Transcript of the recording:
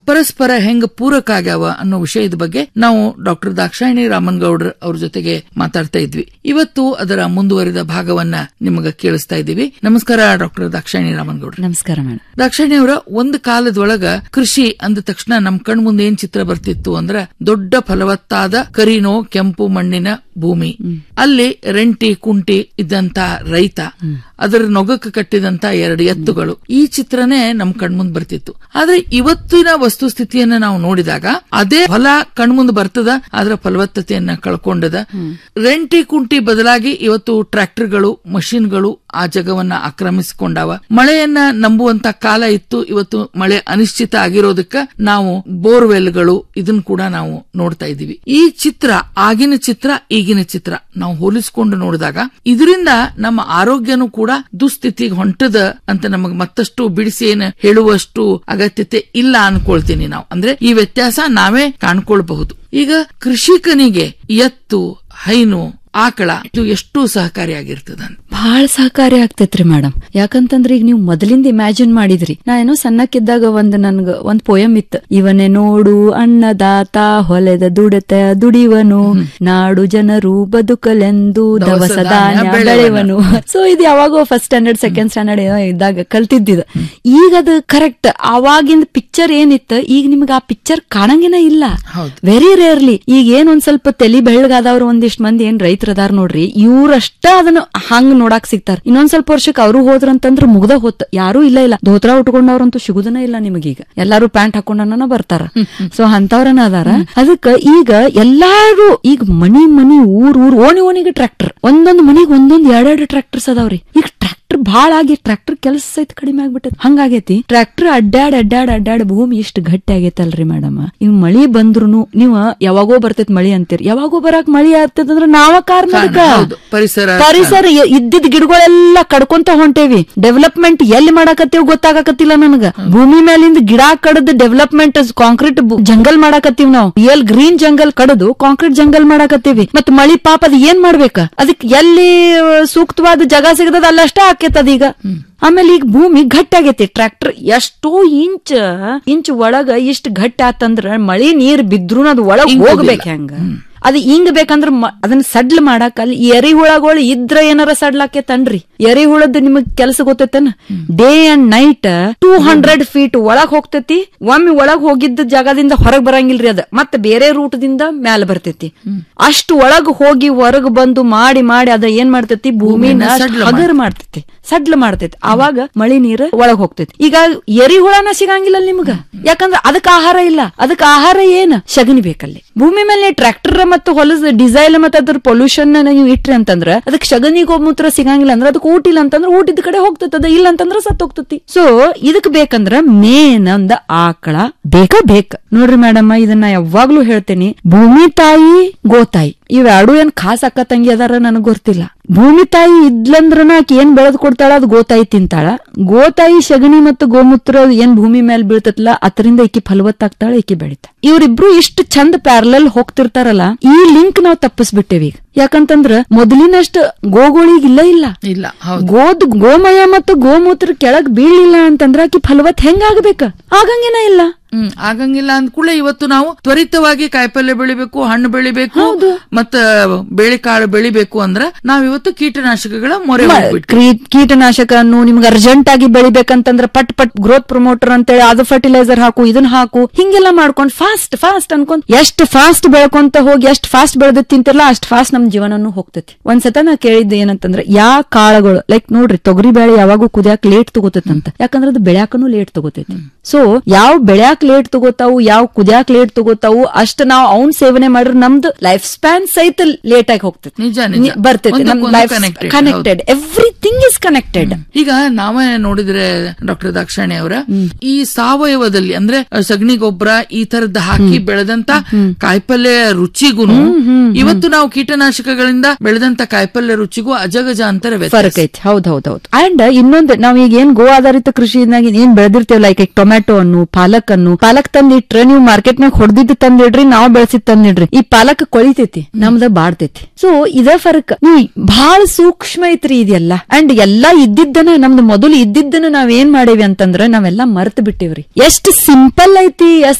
ಪರಸ್ಪರ ಹೆಂಗ ಪೂರಕ ಆಗ್ಯಾವ ಅನ್ನೋ ವಿಷಯದ ಬಗ್ಗೆ ನಾವು ಡಾಕ್ಟರ್ ದಾಕ್ಷಾಯಿಣಿ ರಾಮನ್ಗೌಡ್ರ ಅವ್ರ ಜೊತೆಗೆ ಮಾತಾಡ್ತಾ ಇದ್ವಿ ಇವತ್ತು ಅದರ ಮುಂದುವರಿದ ಭಾಗವನ್ನ ನಿಮಗ ಕೇಳಿಸ್ತಾ ಇದ್ದೀವಿ ನಮಸ್ಕಾರ ಡಾಕ್ಟರ್ ದಾಕ್ಷಾಯಿಣಿ ರಾಮನ್ಗೌಡ್ರ ನಮಸ್ಕಾರ ಮೇಡಮ್ ದಾಕ್ಷಾಯಿಣಿ ಅವರ ಒಂದು ಕಾಲದೊಳಗ ಕೃಷಿ ಅಂದ ತಕ್ಷಣ ನಮ್ ಕಣ್ ಮುಂದೆ ಏನ್ ಚಿತ್ರ ಬರ್ತಿತ್ತು ಅಂದ್ರ ದೊಡ್ಡ ಫಲವತ್ತಾದ ಕರಿನೋ ಕೆಂಪು ಮಣ್ಣಿನ ಭೂಮಿ ಅಲ್ಲಿ ರೆಂಟಿ ಕುಂಟಿ ಇದ್ದಂತ ರೈತ ಅದರ ನೊಗಕ್ಕೆ ಕಟ್ಟಿದಂತ ಎರಡು ಎತ್ತುಗಳು ಈ ಚಿತ್ರನೇ ನಮ್ ಕಣ್ಮುಂದ್ ಬರ್ತಿತ್ತು ಆದ್ರೆ ಇವತ್ತಿನ ವಸ್ತುಸ್ಥಿತಿಯನ್ನ ನಾವು ನೋಡಿದಾಗ ಅದೇ ಫಲ ಕಣ್ಮುಂದ್ ಬರ್ತದ ಅದರ ಫಲವತ್ತತೆಯನ್ನ ಕಳ್ಕೊಂಡದ ರೆಂಟಿ ಕುಂಟಿ ಬದಲಾಗಿ ಇವತ್ತು ಟ್ರ್ಯಾಕ್ಟರ್ಗಳು ಮಷಿನ್ಗಳು ಆ ಜಗವನ್ನ ಆಕ್ರಮಿಸಿಕೊಂಡಾವ ಮಳೆಯನ್ನ ನಂಬುವಂತ ಕಾಲ ಇತ್ತು ಇವತ್ತು ಮಳೆ ಅನಿಶ್ಚಿತ ಆಗಿರೋದಕ್ಕ ನಾವು ಬೋರ್ವೆಲ್ಗಳು ಇದನ್ನ ಕೂಡ ನಾವು ನೋಡ್ತಾ ಇದೀವಿ ಈ ಚಿತ್ರ ಆಗಿನ ಚಿತ್ರ ಈಗಿನ ಚಿತ್ರ ನಾವು ಹೋಲಿಸಿಕೊಂಡು ನೋಡಿದಾಗ ಇದರಿಂದ ನಮ್ಮ ಆರೋಗ್ಯನೂ ಕೂಡ ದುಸ್ಥಿತಿಗೆ ಹೊಂಟದ ಅಂತ ನಮಗ್ ಮತ್ತಷ್ಟು ಬಿಡಿಸಿ ಏನ್ ಹೇಳುವಷ್ಟು ಅಗತ್ಯತೆ ಇಲ್ಲ ಅನ್ಕೊಳ್ತೀನಿ ನಾವು ಅಂದ್ರೆ ಈ ವ್ಯತ್ಯಾಸ ನಾವೇ ಕಾಣ್ಕೊಳ್ಬಹುದು ಈಗ ಕೃಷಿಕನಿಗೆ ಎತ್ತು ಹೈನು ಆಕಳ ಇದು ಎಷ್ಟು ಸಹಕಾರಿಯಾಗಿರ್ತದ ಬಹಳ ಸಹಕಾರಿ ಆಗ್ತೈತ್ರಿ ಮೇಡಮ್ ಯಾಕಂತಂದ್ರ ಈಗ ನೀವು ಮೊದಲಿಂದ ಇಮ್ಯಾಜಿನ್ ಮಾಡಿದ್ರಿ ನಾ ಏನೋ ಸಣ್ಣಕ್ಕಿದ್ದಾಗ ಒಂದ್ ನನ್ಗ ಒಂದ್ ಪೋಯಮ್ ಇತ್ತು ಇವನೇ ನೋಡು ಅನ್ನದಾತ ಹೊಲೆದ ದುಡತ ದುಡಿವನು ನಾಡು ಜನರು ಬದುಕಲೆಂದು ದವಸ ಧಾನ್ಯ ಬೆಳೆವನು ಸೊ ಇದು ಯಾವಾಗೋ ಫಸ್ಟ್ ಸ್ಟ್ಯಾಂಡರ್ಡ್ ಸೆಕೆಂಡ್ ಸ್ಟ್ಯಾಂಡರ್ಡ್ ಏನೋ ಇದ್ದಾಗ ಕಲ್ತಿದ್ದಿದ ಈಗ ಅದು ಕರೆಕ್ಟ್ ಅವಾಗಿಂದ ಪಿಕ್ಚರ್ ಏನಿತ್ತು ಈಗ ನಿಮ್ಗೆ ಆ ಪಿಕ್ಚರ್ ಕಾಣಂಗಿನ ಇಲ್ಲ ಹೌದು. ವೆರಿ ರೇರ್ಲಿ ಈಗ ಏನ್ ಒಂದ್ ಸ್ವಲ್ಪ ತಲಿ ಬೆಳ್ಳಗಾದವ್ರು ಒಂದಿಷ್ಟ್ ಮಂದಿ ಏನ್ ರೈತರದಾರ ನೋಡ್ರಿ ಇವ್ರಷ್ಟ ಅದನ್ನ ಹಂಗ್ ನೋಡಾಕ್ ಸಿಗ್ತಾರ ಇನ್ನೊಂದ್ ಸ್ವಲ್ಪ ವರ್ಷಕ್ಕೆ ಅವರು ಹೋದ್ರಂತಂದ್ರ ಮುಗ್ದ ಹೊತ್ತ ಯಾರು ಇಲ್ಲ ಇಲ್ಲ ಧೋತ್ರ ಉಟ್ಕೊಂಡವ್ರಂತೂ ಸಿಗುದನ ಇಲ್ಲ ನಿಮಗೀಗ ಎಲ್ಲಾರು ಪ್ಯಾಂಟ್ ಹಾಕೊಂಡನ ಬರ್ತಾರ ಸೊ ಅಂತವ್ರನ ಅದಾರ ಅದಕ್ಕ ಈಗ ಎಲ್ಲಾರು ಈಗ ಮನಿ ಮನಿ ಊರ್ ಊರ್ ಓಣಿ ಓಣಿಗೆ ಟ್ರ್ಯಾಕ್ಟರ್ ಒಂದೊಂದ್ ಮನಿಗ್ ಒಂದೊಂದ್ ಎರಡೆರಡು ಟ್ರ್ಯಾಕ್ಟರ್ಸ್ ಅದಾವ್ರಿ ಈಗ ಟ್ರ್ಯಾಕ್ಟರ್ ಭಾಳ ಆಗಿ ಟ್ರ್ಯಾಕ್ಟರ್ ಕೆಲಸ ಸಹಿತ ಕಡಿಮೆ ಆಗ್ಬಿಟ್ಟದ ಹಂಗಾಗೈತಿ ಟ್ರ್ಯಾಕ್ಟರ್ ಅಡ್ಡಾಡ್ ಅಡ್ಡಾಡ್ ಅಡ್ಡಾಡ್ ಭೂಮಿ ಇಷ್ಟ ಗಟ್ಟಿ ಆಗೈತಲ್ರಿ ಮೇಡಮ್ ಈಗ ಮಳಿ ಬಂದ್ರುನು ನೀವ್ ಯಾವಾಗೋ ಬರ್ತೈತ್ ಮಳಿ ಅಂತೀರಿ ಯಾವಾಗೋ ಬರಾಕ್ ಮಳಿ ಆಗ್ತದಂದ್ರ ನಾವ ಕಾರಣ ಅದಕ್ಕ. ಹೌದು, ಪರಿಸರ ಪರಿಸರ ಎ- ಇದ್ದಿದ್ ಗಿಡಗಳೆಲ್ಲ ಕಡ್ಕೊಂತ ಹೊಂಟೇವಿ ಡೆವಲಪ್ಮೆಂಟ್ ಎಲ್ಲಿ ಮಾಡಾಕತ್ತೀವಿ ಗೊತ್ತಾಗಕತ್ತಿಲ್ಲ ನನಗ ಭೂಮಿ ಮೇಲಿಂದ ಗಿಡ ಕಡದ್ ಡೆವಲಪ್ಮೆಂಟ್ ಕಾಂಕ್ರೀಟ್ ಜಂಗಲ್ ಮಾಡಾಕತ್ತೀವಿ ನಾವು ಎಲ್ ಗ್ರೀನ್ ಜಂಗಲ್ ಕಡದು ಕಾಂಕ್ರೀಟ್ ಜಂಗಲ್ ಮಾಡಾಕತ್ತೀವಿ ಮತ್ ಮಳಿ ಪಾಪ ಅದ್ ಏನ್ ಮಾಡ್ಬೇಕ ಅದಕ್ ಎಲ್ಲಿ ಆ, ಸೂಕ್ತವಾದ ಜಾಗ ಸಿಗದ ಅಲ್ಲಷ್ಟ ಆಕೇತದ ಈಗ ಆಮೇಲೆ ಈಗ ಭೂಮಿ ಗಟ್ಟಿ ಆಗೈತಿ ಟ್ರ್ಯಾಕ್ಟರ್ ಎಷ್ಟೋ ಇಂಚ್ ಇಂಚ್ ಒಳಗ ಇಷ್ಟ ಗಟ್ಟಿ ಆತಂದ್ರ ಮಳಿ ನೀರ್ ಬಿದ್ರು ಅದು ಒಳಗ್ ಹೋಗ್ಬೇಕು ಹೆಂಗ ಅದ್ ಹಿಂಗ್ ಬೇಕಂದ್ರ ಮ- ಅದನ್ನ ಸಡ್ಲ್ ಮಾಡಾಕ ಅಲ್ಲಿ ಎರಿಹುಳಗಳು ಇದ್ರ ಏನಾರ ಸಡ್ಲಾಕೇತನ್ರಿ ಎರಿಹುಳದ್ ನಿಮಗ್ ಕೆಲಸ ಗೊತ್ತೈತೇನ day and night two hundred feet ಒಳಗ್ ಹೋಗ್ತೈತಿ ಒಮ್ಮೆ ಒಳಗ್ ಹೋಗಿದ್ದ ಜಾಗದಿಂದ ಹೊರಗ್ ಬರಂಗಿಲ್ರಿ ಅದ ಮತ್ತೆ ಬೇರೆ ರೂಟ್ ದಿಂದ ಮ್ಯಾಲ ಬರ್ತೈತಿ ಅಷ್ಟು ಒಳಗ್ ಹೋಗಿ ಹೊರಗ್ ಬಂದು ಮಾಡಿ ಮಾಡಿ ಅದ ಏನ್ ಮಾಡ್ತೈತಿ ಭೂಮಿನ ಸಡ್ಲ ಹಗರ್ ಮಾಡ್ತೈತಿ ಸಡ್ಲ ಮಾಡ್ತೈತಿ ಅವಾಗ ಮಳಿ ನೀರ್ ಒಳಗ್ ಹೋಗ್ತೈತಿ ಈಗ ಎರಿಹುಳನ ಸಿಗಂಗಿಲ್ಲ ನಿಮ್ಗ ಯಾಕಂದ್ರ ಅದಕ್ ಆಹಾರ ಇಲ್ಲ ಅದಕ್ ಆಹಾರ ಏನ್ ಶಗನಿ ಬೇಕಲ್ಲಿ ಭೂಮಿ ಮೇಲೆ ಟ್ರ್ಯಾಕ್ಟರ್ ಮತ್ತು ಹೊಲದ ಡಿಸೈಲ್ ಮತ್ತೆ ಅದ್ರ ಪೊಲ್ಯೂಷನ್ ನೀವು ಇಟ್ರಿ ಅಂತಂದ್ರ ಅದಕ್ಕೆ ಶಗನಿ ಗೋಮೂತ್ರ ಸಿಗಂಗಿಲ್ಲ ಅಂದ್ರ ಅದಕ್ಕೆ ಊಟ ಇಲ್ಲ ಅಂತಂದ್ರ ಊಟದ ಕಡೆ ಹೋಗ್ತದ ಇಲ್ಲ ಅಂತಂದ್ರ ಸತ್ ಹೋಗ್ತತಿ ಸೊ ಇದಕ್ ಬೇಕಂದ್ರ ಮೇನ್ ಒಂದ ಆಕಳ ಬೇಕ ಬೇಕ ನೋಡ್ರಿ ಮೇಡಮ್ ಇದನ್ನ ಯಾವಾಗ್ಲೂ ಹೇಳ್ತೇನಿ ಭೂಮಿ ತಾಯಿ ಗೋತಾಯಿ ಇವೆರಡು ಏನ್ ಖಾಸ್ ಅಕ್ಕ ತಂಗಿ ಅದಾರ ನನಗ್ ಗೊತ್ತಿಲ್ಲ ಭೂಮಿ ತಾಯಿ ಇದ್ಲಂದ್ರನ ಆಕಿ ಏನ್ ಬೆಳೆದ್ ಕೊಡ್ತಾಳ ಅದು ಗೋತಾಯಿ ತಿಂತಾಳ ಗೋತಾಯಿ ಶಗಣಿ ಮತ್ತು ಗೋಮೂತ್ರ ಏನ್ ಭೂಮಿ ಮೇಲೆ ಬೀಳ್ತತ್ಲ ಅದರಿಂದ ಈಕಿ ಫಲವತ್ತಾಗ್ತಾಳ ಈಕಿ ಬೆಳಿತ ಇವ್ರಿಬ್ರು ಇಷ್ಟು ಚಂದ ಪ್ಯಾರಲಲ್ ಹೋಗ್ತಿರ್ತಾರಲ್ಲ ಈ ಲಿಂಕ್ ನಾವ್ ತಪ್ಪಿಸ್ಬಿಟ್ಟೇವಿ ಈಗ ಯಾಕಂತಂದ್ರ ಮೊದಲಿನಷ್ಟ ಗೋಗಳಿಗ್ ಇಲ್ಲ ಇಲ್ಲ ಇಲ್ಲ ಹೌದು ಗೋದ್ ಗೋಮಯ ಮತ್ತು ಗೋಮೂತ್ರ ಕೆಳಗ್ ಬೀಳಿಲ್ಲ ಅಂತಂದ್ರ ಆಕಿ ಫಲವತ್ ಹೆಂಗಾಗ್ಬೇಕ ಆಗಂಗೇನ ಇಲ್ಲ ಹ್ಮ್ ಆಗಂಗಿಲ್ಲ ಅಂದ್ಕೂಡ್ಲೆ ಇವತ್ತು ನಾವು ತ್ವರಿತವಾಗಿ ಕಾಯಿಪಲ್ಯ ಬೆಳಿಬೇಕು ಹಣ್ಣು ಬೆಳಿಬೇಕು ಮತ್ತ ಬೇಳೆಕಾಳು ಬೆಳಿಬೇಕು ಅಂದ್ರ ನಾವ್ ಇವತ್ತು ಕೀಟನಾಶಕಗಳ ಮೊರೆ ಹೋಗ್ಬಿಟ್ಟು ಕ್ರೀ- ಕೀಟನಾಶಕನ್ನು ನಿಮ್ಗೆ ಅರ್ಜೆಂಟ್ ಆಗಿ ಬೆಳಿಬೇಕಂತಂದ್ರ ಪಟ್ ಪಟ್ ಗ್ರೋತ್ ಪ್ರಮೋಟರ್ ಅಂತೇಳಿ ಅದು ಫರ್ಟಿಲೈಸರ್ ಹಾಕು ಇದನ್ನ ಹಾಕು ಹಿಂಗೆಲ್ಲ ಮಾಡ್ಕೊಂಡ್ ಫಾಸ್ಟ್ ಫಾಸ್ಟ್ ಅನ್ಕೊಂಡ್ ಎಷ್ಟ್ ಫಾಸ್ಟ್ ಬೆಳ್ಕೊಂತ ಹೋಗಿ ಎಷ್ಟ್ ಫಾಸ್ಟ್ ಬೆಳೆದ ತಿಂತಿರಲ್ಲ ಅಷ್ಟ್ ಫಾಸ್ಟ್ ನಮ್ ಜೀವನನು ಹೋಗ್ತೈತಿ ಒಂದ್ಸತ ನಾ ಕೇಳಿದ್ದೆ ಏನಂತಂದ್ರೆ ಯಾ ಕಾಳುಗಳು ಲೈಕ್ ನೋಡ್ರಿ ತೊಗರಿ ಬೇಳೆ ಯಾವಾಗೂ ಕುದಿಯಾಕ ಲೇಟ್ ತಗೋತೈತಂತ ಯಾಕಂದ್ರೆ ಅದು ಬೆಳ್ಯಾಕನು ಲೇಟ್ ತಗೋತೈತಿ ಸೊ ಯಾವ ಬೆಳ್ಯಾಕ ಲೇಟ್ ತಗೋತಾವು ಯಾವ ಕುದಿಯಾಕ ಲೇಟ್ ತಗೋತಾವು ಅಷ್ಟ ನಾವು ಅವ್ನ್ ಸೇವನೆ ಮಾಡಿದ್ರೆ ನಮ್ದು ಲೈಫ್ ಸ್ಪ್ಯಾನ್ ಸಹಿತ ಲೇಟ್ ಆಗಿ ಹೋಗ್ತೈತಿ ನಿಜ, ನಿಜ. ನಿ- ಬರ್ತೈತಿ ನಮ್ ಒಂದಕ್ಕೊಂದು life connected, connected everything is connected ಈಗ ನಾವೇ ನೋಡಿದ್ರೆ ಡಾಕ್ಟರ್ ದಾಕ್ಷಾಣಿ ಅವರ ಈ ಸಾವಯವದಲ್ಲಿ ಅಂದ್ರೆ ಸಗಣಿ ಗೊಬ್ಬರ ಈ ತರದ್ ಹಾಕಿ ಬೆಳೆದಂತ ಕಾಯಿಪಲ್ಯ ರುಚಿಗುನು ಇವತ್ತು ನಾವು ಕೀಟನಾಶಕ ಕೀಟನಾಶಕಗಳಿಂದ ಬೆಳೆದಂತ ಕಾಯಿಪಲ್ಯ ರುಚಿಗೂ ಅಜಗಜಾಂತರ ವ್ಯತ್ಯಾಸ ಫರಕ್ ಐತಿ ಹೌದ್ ಹೌದ್ ಹೌದ್ ಅಂಡ್ ಇನ್ನೊಂದು ನಾವ್ ಈಗ ಏನ್ ಗೋ ಆಧಾರಿತ ಕೃಷಿನಾಗ ಏನ್ ಬೆಳೆದಿರ್ತೇವ್ ಲೈಕ್ ಈಗ ಟೊಮ್ಯಾಟೊ ಅನ್ನು ಪಾಲಕ್ ಅನ್ನು ಪಾಲಕ್ ತಂದಿಟ್ರೆ ನೀವು ಮಾರ್ಕೆಟ್ ನಾಗ ಹೊಡೆದಿದ್ದು ತಂದಿಡ್ರಿ ನಾವ್ ಬೆಳೆಸಿದ್ ತಂದಿಡ್ರಿ ಈ ಪಾಲಕ್ ಕೊಳಿತೈತಿ ನಮ್ದ ಬಾಡ್ತೈತಿ ಸೊ ಇದ ಫರಕ್ ನೀವು ಬಹಳ ಸೂಕ್ಷ್ಮ ಐತ್ರಿ ಇದೆಲ್ಲ ಅಂಡ್ ಎಲ್ಲಾ ಇದ್ದಿದ್ದನ ನಮ್ದು ಮೊದಲು ಇದ್ದಿದ್ದನ್ನ ನಾವ್ ಏನ್ ಮಾಡೇವಿ ಅಂತಂದ್ರ ನಾವೆಲ್ಲಾ ಮರ್ತ್ ಬಿಟ್ಟಿವ್ರಿ ಎಷ್ಟ್ ಸಿಂಪಲ್ ಐತಿ ಎಷ್ಟ್